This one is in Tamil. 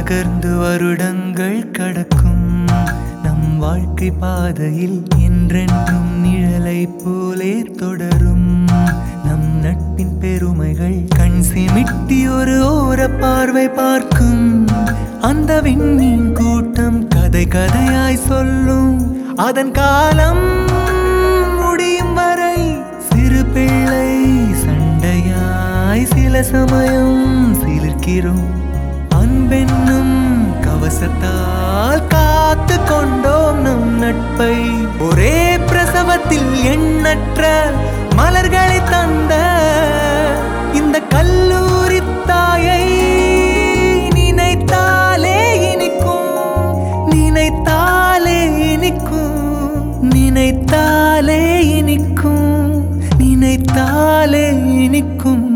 நகர்ந்து வருடங்கள் கடக்கும் நம் வாழ்க்கை பாதையில் என்றென்றும் நிழலை போலே தொடரும் நம் நட்பின் பெருமைகள் கண் சிமிட்டி ஒரு ஓர பார்வை பார்க்கும் அந்த விண்மீன் கூட்டம் கதை கதையாய் சொல்லும் அதன் காலம் முடியும் வரை சிறு பிள்ளை சண்டையாய் சில சமயம் சிலிர்க்கிறோம் அன்பென்னும் கவசத்தால் காத்து கொண்டோம் நம் நட்பை ஒரே பிரசவத்தில் எண்ணற்ற மலர்களை தந்த இந்த கல்லூரி தாயை நினைத்தாலே இனிக்கும் நினைத்தாலே இனிக்கும் நினைத்தாலே இனிக்கும் நினைத்தாலே இனிக்கும்